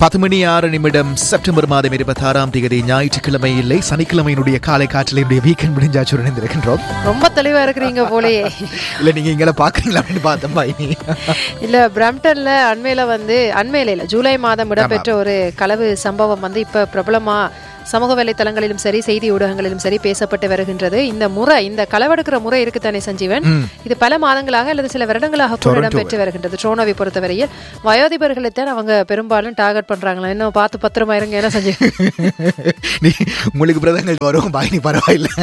பத்து மணி ஆறு நிமிடம் செப்டம்பர் மாதம் இருபத்தி ஆறாம் தேதி ஞாயிற்றுக்கிழமை இல்லை சனிக்கிழமையினுடைய காலை காற்றில் என்னுடைய வீக்கெண்ட் முடிஞ்சாச்சு இணைந்திருக்கின்றோம் ரொம்ப தெளிவா இருக்கிறீங்க போலயே இல்ல நீங்க இங்கே பாக்குறீங்களா அப்படின்னு பார்த்தோம் பாயினி இல்ல பிரம்டன்ல அண்மையில வந்து அண்மையில இல்ல ஜூலை மாதம் இடம்பெற்ற ஒரு களவு சம்பவம் வந்து இப்ப பிரபலமா சமூக வலைத்தளங்களிலும் சரி செய்தி ஊடகங்களிலும் சரி பேசப்பட்டு வருகின்றது இந்த முறை இந்த களவெடுக்கிற முறை இருக்குத்தானே சஞ்சீவன் இது பல மாதங்களாக அல்லது சில வருடங்களாக கூட இடம்பெற்று வருகின்றது ட்ரோனோவை பொறுத்தவரையில் வயோதிபர்களைத்தான் அவங்க பெரும்பாலும் டார்கெட் பண்றாங்களா இன்னும் பார்த்து பத்திரமா இருங்க என்ன சஞ்சீவன் நீ உங்களுக்கு பிரதங்கள் வரும் பாயினி பரவாயில்ல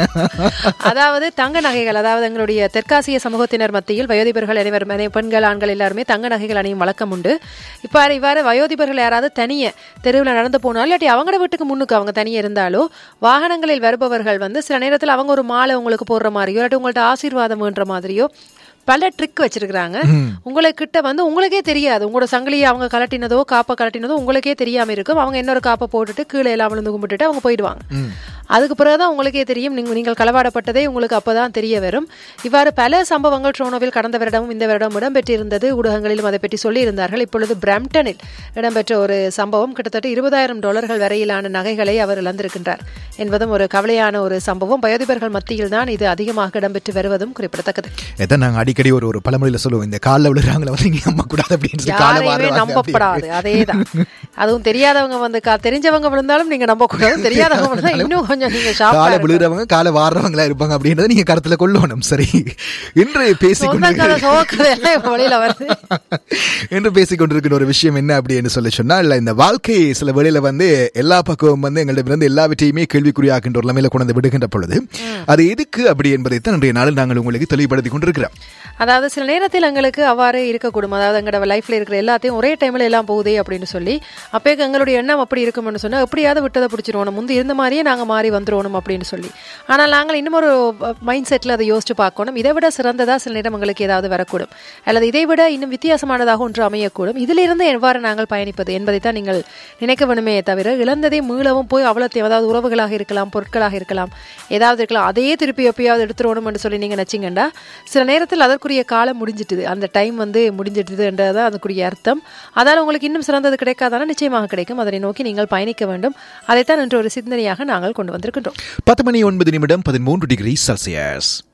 அதாவது தங்க நகைகள் அதாவது எங்களுடைய தெற்காசிய சமூகத்தினர் மத்தியில் வயோதிபர்கள் அனைவரும் அனை- பெண்கள் ஆண்கள் எல்லாருமே தங்க நகைகள் அணியும் வழக்கம் உண்டு இப்போ இவ்வாறு வயோதிபர்கள் யாராவது தனியே தெருவில் நடந்து போனாலும் இல்லாட்டி அவங்களோட வீட்டுக்கு முன்னுக்கு அவங்க தனியே இருந்தாலோ வாகனங்களில் வருபவர்கள் வந்து சில நேரத்தில் அவங்க ஒரு மாலை உங்களுக்கு போடுற மாதிரியோ இல்லாட்டி உங்கள்ட்ட ஆசீர்வாதம் வேண்ட மாதிரியோ பல ட்ரிக் வச்சிருக்கிறாங்க உங்களை கிட்ட வந்து உங்களுக்கே தெரியாது உங்களோட சங்கிலியை அவங்க கலட்டினதோ காப்பை கலட்டினதோ உங்களுக்கே தெரியாம இருக்கும் அவங்க இன்னொரு காப்பை போட்டுட்டு கீழே எல்லாம் விழுந்து கும்பிட்டுட்டு அவங்க போயிடுவாங்க அதுக்கு பிறகுதான் உங்களுக்கே தெரியும் நீங்க நீங்கள் களவாடப்பட்டதே உங்களுக்கு அப்பதான் தெரிய வரும் இவ்வாறு பல சம்பவங்கள் ட்ரோனோவில் கடந்த வருடமும் இந்த வருடம் இடம்பெற்றிருந்தது ஊடகங்களிலும் அதை பற்றி சொல்லியிருந்தார்கள் இப்பொழுது பிரம்டனில் இடம்பெற்ற ஒரு சம்பவம் கிட்டத்தட்ட இருபதாயிரம் டாலர்கள் வரையிலான நகைகளை அவர் இழந்திருக்கின்றார் என்பதும் ஒரு கவலையான ஒரு சம்பவம் வயோதிபர்கள் மத்தியில் தான் இது அதிகமாக இடம்பெற்று வருவதும் குறிப்பிடத்தக்கது எதான் நாங்க அடிக்கடி ஒரு ஒரு பழமொழியில சொல்லுவோம் இந்த காலில் விழுறாங்கள வந்து நீங்க நம்ப கூடாது அப்படின்னு சொல்லி காலை யாரையுமே வாருவாங்க நம்பப்படாது அதேதான் அதுவும் தெரியாதவங்க வந்து கா- தெரிஞ்சவங்க விழுந்தாலும் நீங்க நம்ப கூடாது தெரியாதவங்க விழுந்தா இன்னும் கொஞ்சம் நீங்க ஷாப்பா காலை விழுறவங்க காலை வாடுறவங்களா இருப்பாங்க அப்படின்றத நீங்க கருத்துல கொள்ளணும் சரி இன்று பேசிக்கொண்டு சொந்த கதை சோகதை எல்லாம் இப்ப வெளியில வருது என்று பேசிக்கொண்டிருக்கிற ஒரு விஷயம் என்ன அப்படின்னு சொல்லி சொன்னால் இந்த வாழ்க்கை சில வேளையில வந்து எல்லா பக்கமும் வந்து எங்களிடமிருந்து எல்லாவற்றையுமே கேள்விக்குறியாக்கின்ற ஒரு நிலைமையில கொண்டு வந்து விடுகின்ற பொழுது அது எதுக்கு அப்படி என்பதைத்தான் இன்றைய நாளில் நாங்கள் உங்களுக்கு தெளிவுபடுத்தி கொண்டிருக்கிறோம் அதாவது சில நேரத்தில் எங்களுக்கு அவ்வாறு இருக்கக்கூடும் அதாவது எங்களோட லைஃப்ல இருக்கிற எல்லாத்தையும் ஒரே டைம்ல எல்லாம் போகுதே அப்படின்னு சொல்லி அப்போ எங்களுடைய எண்ணம் அப்படி இருக்கும்னு சொன்னா எப்படியாவது விட்டதை பிடிச்சிருவோம் முந்தி இருந்த மாதிரியே நாங்க மாறி வந்துருவோம் அப்படின்னு சொல்லி ஆனால் நாங்கள் இன்னும் ஒரு மைண்ட் செட்ல அதை யோசிச்சு பார்க்கணும் இதை விட சிறந்ததா சில நேரம் எங்களுக்கு ஏதாவது வரக்கூடும் அல்லது இதை விட இன்னும் வித்தியாசமானதாக ஒன்று அமையக்கூடும் இதிலிருந்து எவ்வாறு நாங்கள் பயணிப்பது என்பதை தான் நீங்கள் நினைக்க வேணுமே தவிர இழந்ததை மீளவும் போய் அவ்வளோத்தையும் அதாவது உறவுகளாக இருக்கலாம் பொருட்களாக இருக்கலாம் ஏதாவது இருக்கலாம் அதையே திருப்பி எப்பயாவது எடுத்துருவோம் என்று சொல்லி நீங்க நினைச்சீங்கண்டா சில நேரத்தில் அதற்குரிய காலம் முடிஞ்சிட்டுது அந்த டைம் வந்து முடிஞ்சிட்டுதுன்றதான் அதுக்குரிய அர்த்தம் அதால் உங்களுக்கு இன்னும் சிறந்தது கிடைக்காதானா நிச்சயமாக கிடைக்கும் அதனை நோக்கி நீங்கள் பயணிக்க வேண்டும் அதைத்தான் இன்று ஒரு சிந்தனையாக நாங்கள் கொண்டு வந்திருக்கின்றோம் பத்து மணி ஒன்பது நிமிடம் பதிமூன்று டிகிரி செல்சியஸ்